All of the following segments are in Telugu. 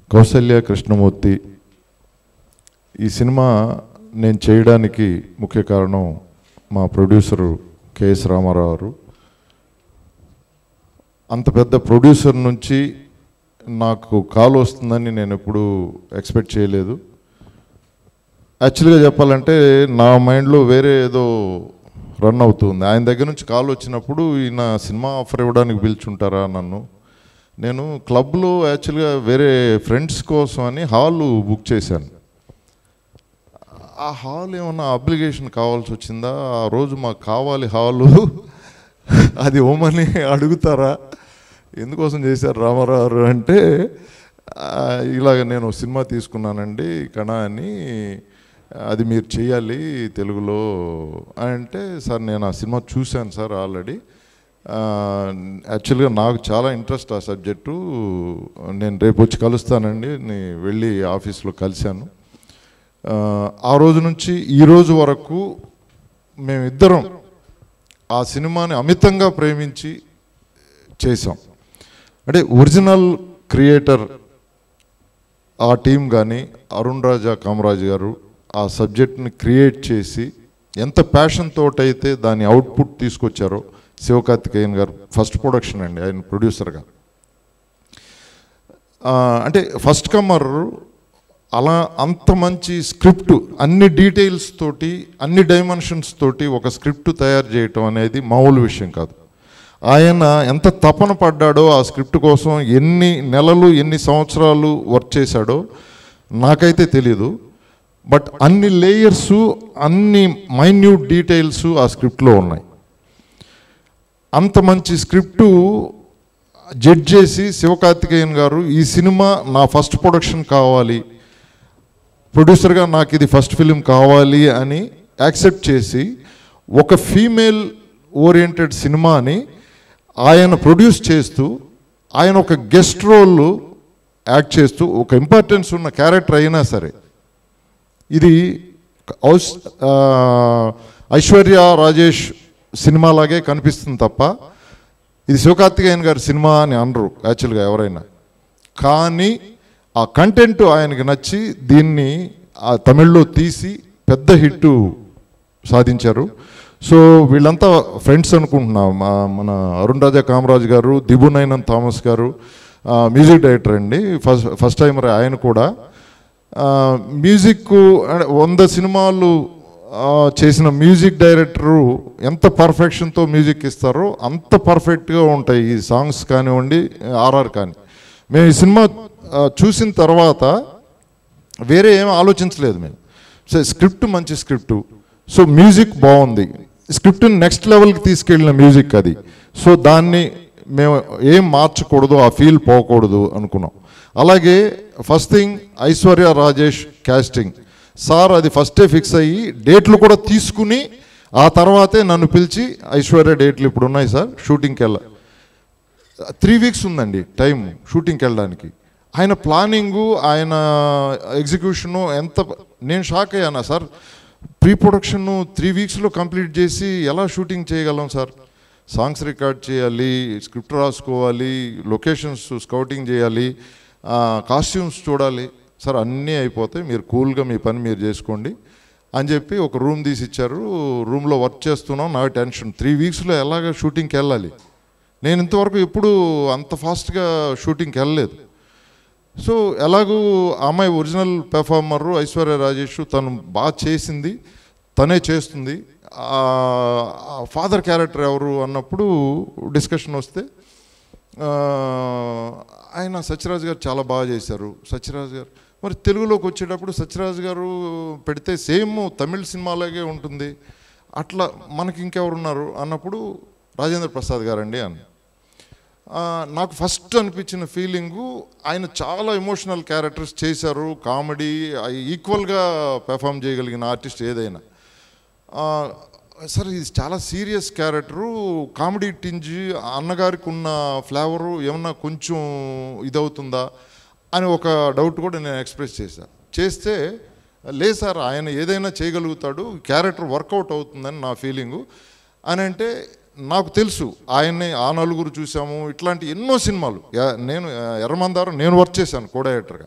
కౌసల్య కృష్ణమూర్తి ఈ సినిమా నేను చేయడానికి ముఖ్య కారణం మా ప్రొడ్యూసరు కెఎస్ రామారావు గారు అంత పెద్ద ప్రొడ్యూసర్ నుంచి నాకు కాల్ వస్తుందని నేను ఎప్పుడూ ఎక్స్పెక్ట్ చేయలేదు యాక్చువల్గా చెప్పాలంటే నా మైండ్లో వేరే ఏదో రన్ అవుతుంది ఆయన దగ్గర నుంచి కాల్ వచ్చినప్పుడు ఈయన సినిమా ఆఫర్ ఇవ్వడానికి పిలుచుంటారా నన్ను నేను క్లబ్లో యాక్చువల్గా వేరే ఫ్రెండ్స్ కోసం అని హాల్ బుక్ చేశాను ఆ హాల్ ఏమన్నా అప్లికేషన్ కావాల్సి వచ్చిందా ఆ రోజు మాకు కావాలి హాలు అది ఓమని అడుగుతారా ఎందుకోసం చేశారు రామారావు గారు అంటే "ఆ, ఇలాగ నేను సినిమా తీసుకున్నానండి కణ అని అది మీరు చేయాలి తెలుగులో అంటే సార్ నేను ఆ సినిమా చూశాను సార్ ఆల్రెడీ యాక్చువల్గా నాకు చాలా ఇంట్రెస్ట్ ఆ సబ్జెక్టు నేను రేపు వచ్చి కలుస్తానండి నేను వెళ్ళి ఆఫీస్లో కలిశాను ఆ, ఆ రోజు నుంచి ఈ రోజు వరకు మేమిద్దరం ఆ సినిమాని అమితంగా ప్రేమించి చేసాం అంటే ఒరిజినల్ క్రియేటర్ ఆ టీం కానీ అరుణ్ రాజా కామరాజ్ గారు ఆ సబ్జెక్ట్ని క్రియేట్ చేసి ఎంత ప్యాషన్ తోటైతే దాని అవుట్పుట్ తీసుకొచ్చారో శివకార్తికేయన్ గారు ఫస్ట్ ప్రొడక్షన్ అండి ఆయన ప్రొడ్యూసర్గా ఆ, అంటే ఫస్ట్ కమర్ అలా అంత మంచి స్క్రిప్ట్ అన్ని డీటెయిల్స్ తోటి అన్ని డైమెన్షన్స్ తోటి ఒక స్క్రిప్ట్ తయారు చేయటం అనేది మామూలు విషయం కాదు ఆయన ఎంత తపన పడ్డాడో ఆ స్క్రిప్ట్ కోసం ఎన్ని నెలలు ఎన్ని సంవత్సరాలు వర్క్ చేశాడో నాకైతే తెలీదు బట్ అన్ని లేయర్స్ అన్ని మైన్యూట్ డీటెయిల్స్ ఆ స్క్రిప్ట్లో ఉన్నాయి అంత మంచి స్క్రిప్టు జడ్జ్ చేసి శివకార్తికేయన్ గారు ఈ సినిమా నా ఫస్ట్ ప్రొడక్షన్ కావాలి ప్రొడ్యూసర్గా నాకు ఇది ఫస్ట్ ఫిలిం కావాలి అని యాక్సెప్ట్ చేసి ఒక ఫీమేల్ ఓరియంటెడ్ సినిమాని ఆయన ప్రొడ్యూస్ చేస్తూ ఆయన ఒక గెస్ట్ రోల్ యాక్ట్ చేస్తూ ఒక ఇంపార్టెన్స్ ఉన్న క్యారెక్టర్ అయినా సరే ఇది ఔస్ ఆ, ఐశ్వర్య రాజేష్ సినిమాలాగే కనిపిస్తుంది తప్ప ఇది శివకార్తికేయన్ గారి సినిమా అని అనరు యాక్చువల్గా ఎవరైనా కానీ ఆ కంటెంట్ ఆయనకి నచ్చి దీన్ని ఆ తమిళ్లో తీసి పెద్ద హిట్ సాధించారు సో వీళ్ళంతా ఫ్రెండ్స్ అనుకుంటున్నాం మా- మన అరుణ్ రాజా కామరాజ్ గారు దిబు నైనన్ థామస్ గారు ఆ, మ్యూజిక్ డైరెక్టర్ అండి ఫస్ట్ ఫస్ట్ టైం ఆయన కూడా ఆ, మ్యూజిక్ అంటే వంద సినిమాలు ఆ, చేసిన మ్యూజిక్ డైరెక్టరు ఎంత పర్ఫెక్షన్తో మ్యూజిక్ ఇస్తారో అంత పర్ఫెక్ట్గా ఉంటాయి ఈ సాంగ్స్ కానివ్వండి ఆర్ఆర్ కానీ మేము ఈ సినిమా ఆ, చూసిన తర్వాత వేరే ఏం ఆలోచించలేదు మేము సో స్క్రిప్ట్ మంచి స్క్రిప్ట్ సో మ్యూజిక్ బాగుంది స్క్రిప్ట్ని నెక్స్ట్ లెవెల్కి తీసుకెళ్ళిన మ్యూజిక్ అది సో దాన్ని మేము ఏం మార్చకూడదు ఆ ఫీల్ పోకూడదు అనుకున్నాం అలాగే first thing Aishwarya Rajesh casting sir అది ఫస్టే ఫిక్స్ అయ్యి డేట్లు కూడా తీసుకుని ఆ తర్వాతే నన్ను పిలిచి ఐశ్వర్య డేట్లు ఇప్పుడు ఉన్నాయి సార్ షూటింగ్కి వెళ్ళ త్రీ వీక్స్ ఉందండి టైం షూటింగ్కి వెళ్ళడానికి ఆయన ప్లానింగు ఆయన ఎగ్జిక్యూషను ఎంత నేను షాక్ అయ్యానా సార్ ప్రీ ప్రొడక్షన్ త్రీ వీక్స్లో కంప్లీట్ చేసి ఎలా షూటింగ్ చేయగలం సార్ సాంగ్స్ రికార్డ్ చేయాలి స్క్రిప్ట్ రాసుకోవాలి లొకేషన్స్ స్కౌటింగ్ చేయాలి కాస్ట్యూమ్స్ చూడాలి సార్ అన్నీ అయిపోతాయి మీరు కూల్గా మీ పని మీరు చేసుకోండి అని చెప్పి ఒక రూమ్ తీసి ఇచ్చారు రూమ్లో వర్క్ చేస్తున్నాం నాకు టెన్షన్ త్రీ వీక్స్లో ఎలాగ షూటింగ్కి వెళ్ళాలి నేను ఇంతవరకు ఎప్పుడు అంత ఫాస్ట్గా షూటింగ్కి వెళ్ళలేదు సో ఎలాగూ ఆ అమ్మాయి ఒరిజినల్ పెర్ఫార్మర్ ఐశ్వర్య రాజేష్ తను బాగా చేసింది తనే చేస్తుంది ఫాదర్ క్యారెక్టర్ ఎవరు అన్నప్పుడు డిస్కషన్ వస్తే ఆ, ఆయన సత్యరాజ్ గారు చాలా బాగా చేశారు సత్యరాజ్ గారు మరి తెలుగులోకి వచ్చేటప్పుడు సత్యరాజ్ గారు పెడితే సేమ్ తమిళ సినిమాలాగే ఉంటుంది అట్లా మనకి ఇంకెవరున్నారు అన్నప్పుడు రాజేంద్ర ప్రసాద్ గారండి అని ఆ, నాకు ఫస్ట్ అనిపించిన ఫీలింగు ఆయన చాలా ఎమోషనల్ క్యారెక్టర్స్ చేశారు కామెడీ ఈక్వల్గా పెర్ఫామ్ చేయగలిగిన ఆర్టిస్ట్ ఏదైనా ఆ, సార్ ఇది చాలా సీరియస్ క్యారెక్టరు కామెడీ టింజ్ అన్నగారికి ఉన్న ఫ్లేవరు ఏమన్నా కొంచెం ఇదవుతుందా అని ఒక డౌట్ కూడా నేను ఎక్స్ప్రెస్ చేశాను చేస్తే లేదు సార్ ఆయన ఏదైనా చేయగలుగుతాడు క్యారెక్టర్ వర్కౌట్ అవుతుందని నా ఫీలింగు అని అంటే నాకు తెలుసు ఆయన్ని ఆ నలుగురు చూసాము ఇట్లాంటి ఎన్నో సినిమాలు యా- నేను ఎర్రమందారం నేను వర్క్ చేశాను కో డైరెక్టర్గా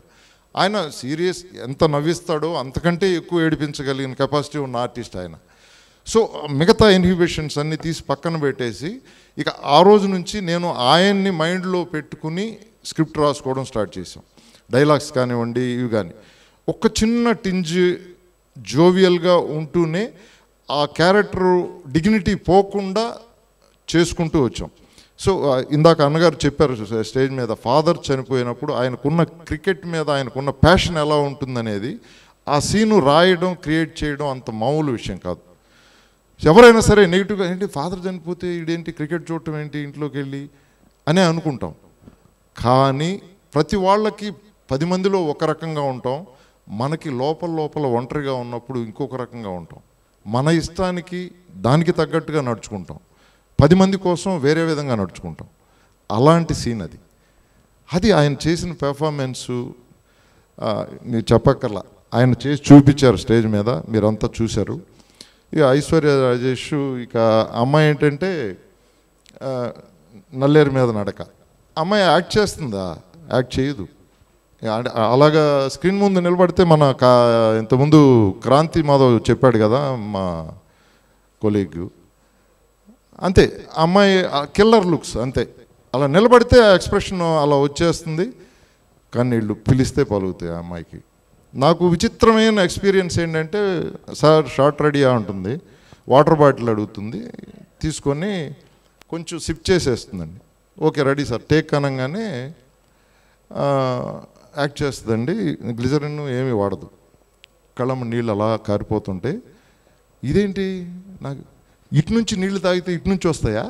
ఆయన సీరియస్ ఎంత నవ్విస్తాడో అంతకంటే ఎక్కువ ఏడిపించగలిగిన కెపాసిటీ ఉన్న ఆర్టిస్ట్ ఆయన సో మిగతా ఇన్హిబిషన్స్ అన్ని తీసి పక్కన పెట్టేసి ఇక ఆ రోజు నుంచి నేను ఆయన్ని మైండ్లో పెట్టుకుని స్క్రిప్ట్ రాసుకోవడం స్టార్ట్ చేసాం డైలాగ్స్ కానివ్వండి ఇవి కానీ ఒక చిన్న టింజ్ జోవియల్గా ఉంటూనే ఆ క్యారెక్టర్ డిగ్నిటీ పోకుండా చేసుకుంటూ వచ్చాం సో ఆ, ఇందాక అన్నగారు చెప్పారు స- స్టేజ్ మీద ఫాదర్ చనిపోయినప్పుడు ఆయనకున్న క్రికెట్ మీద ఆయనకున్న ప్యాషన్ ఎలా ఉంటుందనేది ఆ సీను రాయడం క్రియేట్ చేయడం అంత మామూలు విషయం కాదు ఎవరైనా సరే నెగిటివ్గా ఏంటి ఫాదర్ చనిపోతే ఇదేంటి క్రికెట్ చూడటం ఏంటి ఇంట్లోకి వెళ్ళి అనే అనుకుంటాం కానీ ప్రతి వాళ్ళకి పది మందిలో ఒక రకంగా ఉంటాం మనకి లోపల లోపల ఒంటరిగా ఉన్నప్పుడు ఇంకొక రకంగా ఉంటాం మన ఇష్టానికి దానికి తగ్గట్టుగా నడుచుకుంటాం పది మంది కోసం వేరే విధంగా నడుచుకుంటాం అలాంటి సీన్ అది అది ఆయన చేసిన పెర్ఫార్మెన్సు మీరు చెప్పక్కర్లా ఆయన చేసి చూపించారు స్టేజ్ మీద మీరంతా చూశారు ఇక ఐశ్వర్య రాజేష్ ఇక అమ్మాయి ఏంటంటే ఆ, నల్లేరు మీద నడక అమ్మాయి యాక్ట్ చేస్తుందా యాక్ట్ చేయదు అంటే అలాగా స్క్రీన్ ముందు నిలబడితే మన కా ఇంతకుముందు క్రాంతి మాధవ్ చెప్పాడు కదా మా కొలీగ్ అంతే అమ్మాయి కిల్లర్ లుక్స్ అంతే అలా నిలబడితే ఆ ఎక్స్ప్రెషన్ అలా వచ్చేస్తుంది కానీ వీళ్ళు పిలిస్తే పలుకుతాయి ఆ అమ్మాయికి నాకు విచిత్రమైన ఎక్స్పీరియన్స్ ఏంటంటే సార్ షార్ట్ రెడీగా ఉంటుంది వాటర్ బాటిల్ అడుగుతుంది తీసుకొని కొంచెం సిప్ చేసేస్తుందండి ఓకే రెడీ సార్ టేక్ అనగానే ఆ, యాక్ట్ చేస్తుందండి గ్లిజరిన్ ఏమీ వాడదు కళ్ళమ్మ నీళ్ళు అలా కారిపోతుంటే ఇదేంటి నాకు ఇటు నుంచి నీళ్లు తాగితే ఇటు నుంచి వస్తాయా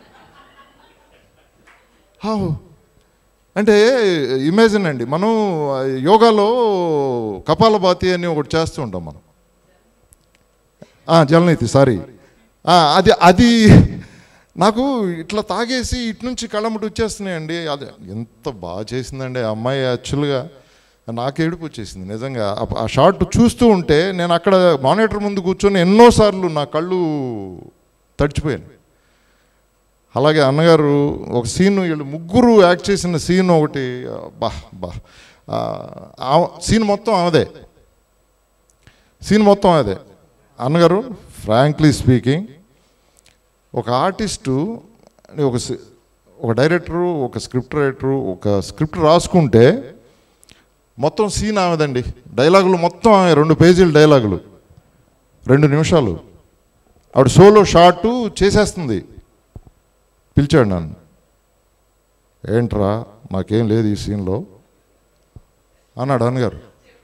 హా అంటే ఇమాజిన్ అండి మనం యోగాలో కపాలభాతి అని ఒకటి చేస్తూ ఉంటాం మనం ఆ, జలనీతి సారీ ఆ, అది అది నాకు ఇట్లా తాగేసి ఇటు నుంచి కళ్ళమ్మటి వచ్చేస్తున్నాయండి అది ఎంత బాగా చేసిందండి ఆ అమ్మాయి యాక్చువల్గా నాకు ఏడుపు వచ్చేసింది నిజంగా ఆ- ఆ షార్ట్ చూస్తూ ఉంటే నేను అక్కడ మానిటర్ ముందు కూర్చొని ఎన్నోసార్లు నా కళ్ళు తడిచిపోయాను అలాగే అన్నగారు ఒక సీన్ వీళ్ళు ముగ్గురు యాక్ట్ చేసిన సీన్ ఒకటి బా బా ఆ, ఆ సీన్ మొత్తం ఆమెదే సీన్ మొత్తం అదే అన్నగారు ఫ్రాంక్లీ స్పీకింగ్ ఒక ఆర్టిస్టు ఒక సి- ఒక డైరెక్టరు ఒక స్క్రిప్ట్ రైటరు ఒక స్క్రిప్ట్ రాసుకుంటే మొత్తం సీన్ ఆమెదండి డైలాగులు మొత్తం ఆమె రెండు పేజీల డైలాగులు రెండు నిమిషాలు ఆవిడ సోలో షార్టు చేసేస్తుంది పిలిచాడు నన్ను ఏంట్రా నాకేం లేదు ఈ సీన్లో అన్నాడు అన్నగారు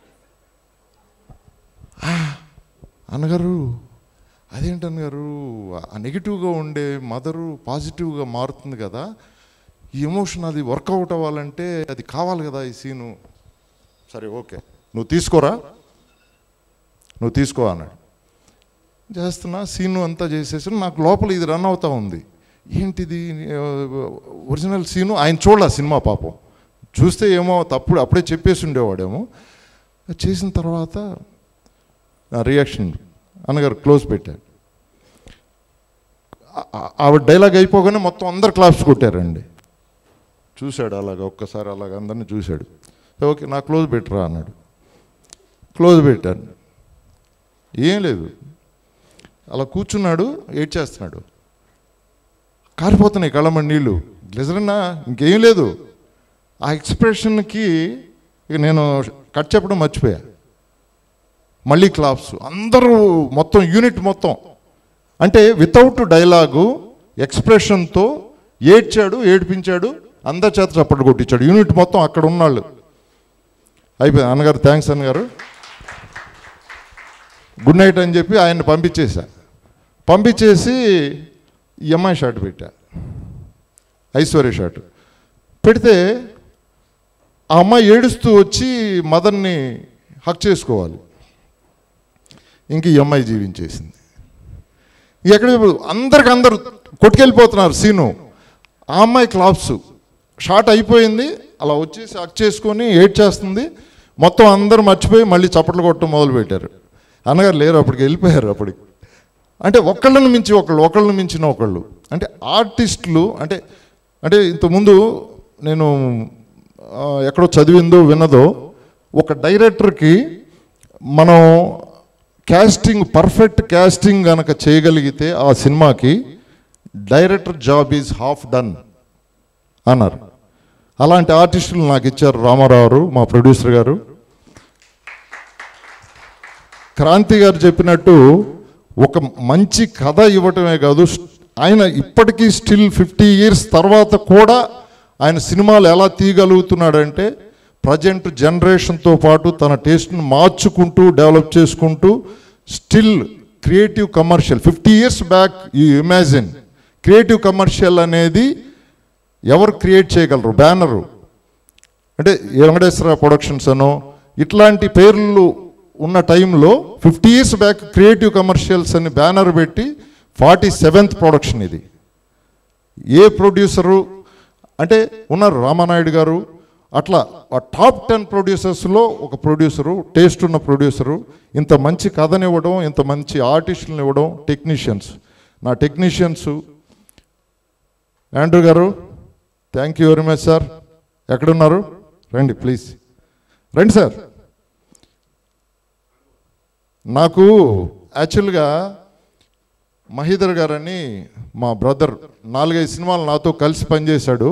"ఆ, అన్నగారు అదేంటి అన్నగారు ఆ నెగిటివ్గా ఉండే మదరు పాజిటివ్గా మారుతుంది కదా ఈ ఎమోషన్ అది వర్కౌట్ అవ్వాలంటే అది కావాలి కదా ఈ సీను సరే ఓకే నువ్వు తీసుకోరా నువ్వు తీసుకో అన్నాడు చేస్తున్నా సీను అంతా చేసేసి నాకు లోపల ఇది రన్ అవుతా ఉంది ఏంటిది ఒరిజినల్ సీను ఆయన చూడాల సినిమా పాపం చూస్తే ఏమో తప్పుడు అప్పుడే చెప్పేసి ఉండేవాడేమో అది చేసిన తర్వాత నా రియాక్షన్ అన్నగారు క్లోజ్ పెట్టాడు ఆ- ఆ- ఆవిడ డైలాగ్ అయిపోగానే మొత్తం అందరు క్లాప్స్ కొట్టారండి చూశాడు అలాగ ఒక్కసారి అలాగ అందరిని చూశాడు ఓకే నా క్లోజ్ పెట్టరా అన్నాడు క్లోజ్ పెట్టాను ఏం లేదు అలా కూర్చున్నాడు ఏడ్ చేస్తున్నాడు కారిపోతున్నాయి కళ్ళమ్మ నీళ్ళు గ్లిజరన్నా ఇంకేం లేదు ఆ ఎక్స్ప్రెషన్కి ఇక నేను కట్ చెప్పడం మర్చిపోయా మళ్ళీ క్లాప్స్ అందరూ మొత్తం యూనిట్ మొత్తం అంటే వితౌట్ డైలాగు ఎక్స్ప్రెషన్తో ఏడ్చాడు ఏడిపించాడు అందరి చేత చప్పట్లు కొట్టించాడు యూనిట్ మొత్తం అక్కడ ఉన్నాళ్ళు అయిపోయింది అన్నగారు థ్యాంక్స్ అన్నగారు గుడ్ నైట్ అని చెప్పి ఆయన్ని పంపించేశా పంపించేసి ఈ అమ్మాయి షాట్ పెట్టా ఐశ్వర్య షాట్ పెడితే ఆ అమ్మాయి ఏడుస్తూ వచ్చి మదర్ని హక్ చేసుకోవాలి ఇంక ఈ అమ్మాయి జీవించేసింది ఎక్కడ అందరికి అందరు కొట్టుకెళ్ళిపోతున్నారు సీను ఆ అమ్మాయి క్లాప్స్ షార్ట్ అయిపోయింది అలా వచ్చేసి హక్ చేసుకొని ఏడ్ చేస్తుంది మొత్తం అందరూ మర్చిపోయి మళ్ళీ చప్పట్లు కొట్టడం మొదలు పెట్టారు అన్నగారు లేరు అప్పటికి వెళ్ళిపోయారు అప్పటికి అంటే ఒకళ్ళని మించి ఒకళ్ళు ఒకళ్ళని మించిన ఒకళ్ళు అంటే ఆర్టిస్టులు అంటే అంటే ఇంతకుముందు నేను ఆ, ఎక్కడో చదివిందో విన్నదో ఒక డైరెక్టర్కి మనం క్యాస్టింగ్ పర్ఫెక్ట్ క్యాస్టింగ్ గనక చేయగలిగితే ఆ సినిమాకి director job is half done అన్నారు అలాంటి ఆర్టిస్టులు నాకు ఇచ్చారు రామారావు గారు, మా ప్రొడ్యూసర్ గారు క్రాంతి గారు చెప్పినట్టు ఒక మంచి కథ ఇవ్వటమే కాదు ఆయన ఇప్పటికీ స్టిల్ ఫిఫ్టీ ఇయర్స్ తర్వాత కూడా ఆయన సినిమాలు ఎలా తీయగలుగుతున్నాడంటే ప్రజెంట్ జనరేషన్తో పాటు తన టేస్ట్ని మార్చుకుంటూ డెవలప్ చేసుకుంటూ still creative commercial fifty years back you imagine creative commercial అనేది ఎవరు క్రియేట్ చేయగలరు బ్యానరు అంటే ఏ వెంకటేశ్వర ప్రొడక్షన్స్ అనో ఇట్లాంటి పేర్లు ఉన్న టైంలో fifty years back creative commercials అని బ్యానర్ పెట్టి ఫార్టీ సెవెంత్ ప్రొడక్షన్ ఇది ఏ ప్రొడ్యూసరు అంటే ఉన్నారు రామానాయుడు గారు అట్లా ఆ టాప్ టెన్ ప్రొడ్యూసర్స్లో ఒక ప్రొడ్యూసరు టేస్ట్ ఉన్న ప్రొడ్యూసరు ఇంత మంచి కథనివ్వడం ఇంత మంచి ఆర్టిస్టులను ఇవ్వడం టెక్నీషియన్స్ నా టెక్నీషియన్స్ యాండ్రూ గారు thank you very much sir ఎక్కడున్నారు రండి ప్లీజ్ రండి సార్ నాకు యాక్చువల్గా మహీధర్ గారని మా బ్రదర్ నాలుగైదు సినిమాలు నాతో కలిసి పనిచేశాడు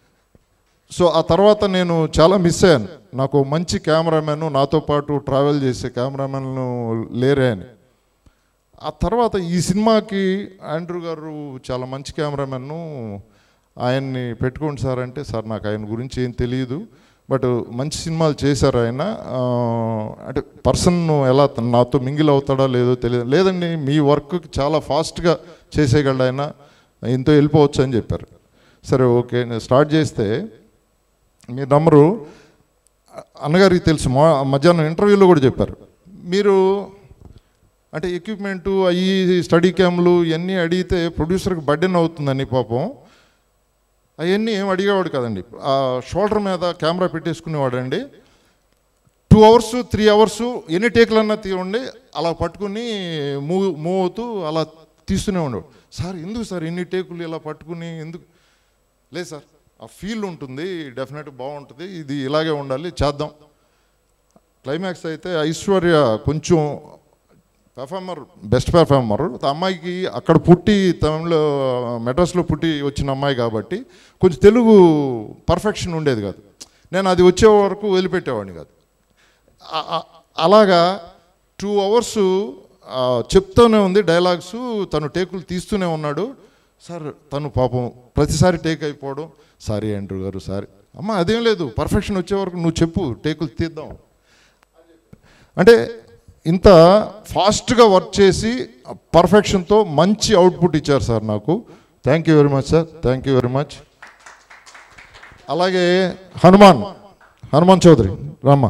సో ఆ తర్వాత నేను చాలా మిస్ అయ్యాను నాకు మంచి కెమెరామెన్ నాతో పాటు ట్రావెల్ చేసే కెమెరామెన్లు లేరే అని ఆ తర్వాత ఈ సినిమాకి ఆండ్రూ గారు చాలా మంచి కెమెరామెన్ ఆయన్ని పెట్టుకోండి సార్ అంటే సార్ నాకు ఆయన గురించి ఏం తెలియదు బట్ మంచి సినిమాలు చేశారు ఆయన ఆ, అంటే పర్సన్ ఎలా తన- నాతో మింగిల్ అవుతాడో లేదో తెలియదు లేదండి మీ వర్క్ చాలా ఫాస్ట్గా చేసేయగలడు ఆయన ఇంతో వెళ్ళిపోవచ్చు అని చెప్పారు సరే ఓకే నేను స్టార్ట్ చేస్తే మీ నంబరు అన్నగారికి తెలుసు మా మధ్యాహ్నం ఇంటర్వ్యూలో కూడా చెప్పారు మీరు అంటే ఎక్విప్మెంటు అవి స్టడీ క్యామ్లు ఇవన్నీ అడిగితే ప్రొడ్యూసర్కి బర్డెన్ అవుతుందని పాపం అవన్నీ ఏం అడిగేవాడు కదండి ఆ షోల్డర్ మీద కెమెరా పెట్టేసుకునేవాడండి టూ అవర్స్ త్రీ అవర్స్ ఎన్ని టేకులన్నా తీయండి అలా పట్టుకుని మూవ్ మూవ్ అవుతూ అలా తీస్తూనే ఉండేవాడు సార్ ఎందుకు సార్ ఎన్ని టేకులు ఇలా పట్టుకుని ఎందుకు లేదు సార్ ఆ ఫీల్ ఉంటుంది డెఫినెట్ బాగుంటుంది ఇది ఇలాగే ఉండాలి చేద్దాం క్లైమాక్స్ అయితే ఐశ్వర్య కొంచెం పెర్ఫార్మర్ బెస్ట్ పెర్ఫార్మర్ ఆ అమ్మాయికి అక్కడ పుట్టి తమిళలో మెడ్రాస్లో పుట్టి వచ్చిన అమ్మాయి కాబట్టి కొంచెం తెలుగు పర్ఫెక్షన్ ఉండేది కాదు నేను అది వచ్చే వరకు వదిలిపెట్టేవాడిని కాదు ఆ- ఆ- అలాగా టూ అవర్స్ చెప్తూనే ఉంది డైలాగ్స్ తను టేకులు తీస్తూనే ఉన్నాడు సార్ తను పాపం ప్రతిసారి టేక్ అయిపోవడం సారీ ఆండ్రూ గారు సారీ అమ్మ అదేం లేదు పర్ఫెక్షన్ వచ్చే వరకు నువ్వు చెప్పు టేకులు తీద్దాం అంటే ఇంత ఫాస్ట్గా వర్క్ చేసి పర్ఫెక్షన్తో మంచి అవుట్పుట్ ఇచ్చారు సార్ నాకు thank you very much sir thank you very much అలాగే హనుమాన్ హనుమాన్ చౌదరి రామ్మ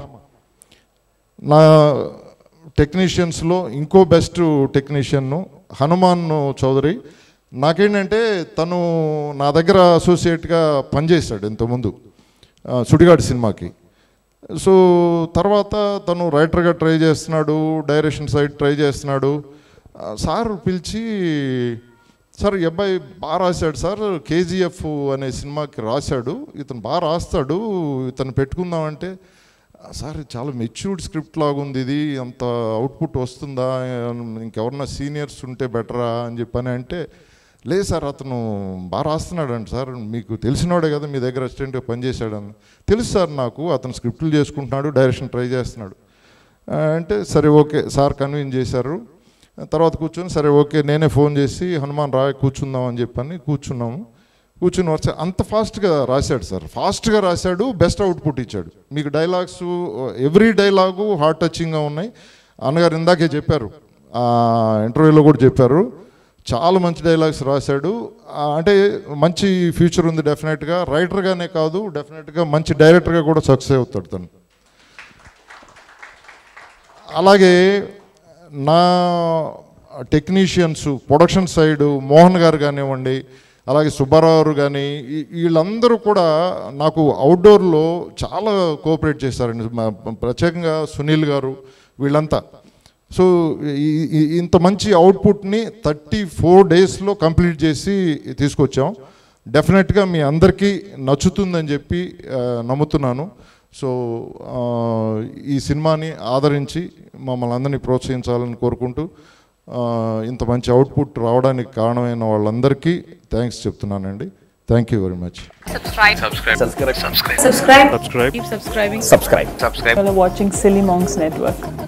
నా టెక్నీషియన్స్లో ఇంకో బెస్ట్ టెక్నీషియన్ హనుమాన్ చౌదరి నాకేంటంటే తను నా దగ్గర అసోసియేట్గా పనిచేశాడు ఇంతకుముందు ఆ, సుడిగాడు సినిమాకి సో తర్వాత తను రైటర్గా ట్రై చేస్తున్నాడు డైరెక్షన్ సైడ్ ట్రై చేస్తున్నాడు ఆ, సార్ పిలిచి సార్ ఈ అబ్బాయి బాగా రాశాడు సార్ కేజీఎఫ్ అనే సినిమాకి రాశాడు ఇతను బాగా రాస్తాడు ఇతను పెట్టుకుందామంటే "ఆ, సార్ ఇది చాలా మెచ్యూర్డ్ స్క్రిప్ట్ లాగా ఉంది ఇది అంత అవుట్పుట్ వస్తుందా ఇంకెవరన్నా సీనియర్స్ ఉంటే బెటరా అని చెప్పని అంటే లేదు సార్ అతను బాగా రాస్తున్నాడు అండి సార్ మీకు తెలిసినోడే కదా మీ దగ్గర అసిస్టెంట్గా పనిచేశాడని తెలుసు సార్ నాకు అతను స్క్రిప్ట్లు చేసుకుంటున్నాడు డైరెక్షన్ ట్రై చేస్తున్నాడు ఆ, అంటే సరే ఓకే సార్ కన్విన్స్ చేశారు తర్వాత కూర్చొని సరే ఓకే నేనే ఫోన్ చేసి హనుమాన్ రా కూర్చుందాం అని చెప్పని కూర్చున్నాము కూర్చుని వచ్చా అంత ఫాస్ట్గా రాశాడు సార్ ఫాస్ట్గా రాశాడు బెస్ట్ అవుట్పుట్ ఇచ్చాడు మీకు డైలాగ్స్ ఎవ్రీ డైలాగు హార్ట్ టచింగ్గా ఉన్నాయి అన్నగారు ఇందాకే చెప్పారు ఆ, ఇంటర్వ్యూలో కూడా చెప్పారు చాలా మంచి డైలాగ్స్ రాశాడు ఆ, అంటే మంచి ఫ్యూచర్ ఉంది డెఫినెట్గా రైటర్గానే కాదు డెఫినెట్గా మంచి డైరెక్టర్గా కూడా సక్సెస్ అవుతాడు తను అలాగే నా టెక్నీషియన్స్ ప్రొడక్షన్ సైడ్ మోహన్ గారు కానివ్వండి అలాగే సుబ్బారావు గారు కానీ ఈ- వీళ్ళందరూ కూడా నాకు అవుట్డోర్లో చాలా కోఆపరేట్ చేశారండి మా- ప్రత్యేకంగా సునీల్ గారు వీళ్ళంతా సో ఈ- ఈ- ఇంత మంచి అవుట్పుట్ని థర్టీ ఫోర్ డేస్లో కంప్లీట్ చేసి తీసుకొచ్చాం డెఫినెట్గా మీ అందరికీ నచ్చుతుందని చెప్పి ఆ, నమ్ముతున్నాను సో ఆ, ఈ సినిమాని ఆదరించి మమ్మల్ని అందరినీ ప్రోత్సహించాలని కోరుకుంటూ ఆ, ఇంత మంచి అవుట్పుట్ రావడానికి కారణమైన వాళ్ళందరికీ థ్యాంక్స్ చెప్తున్నానండి thank you very much subscribe subscribe subscribe subscribe subscribe keep subscribing subscribe you're watching silly monks network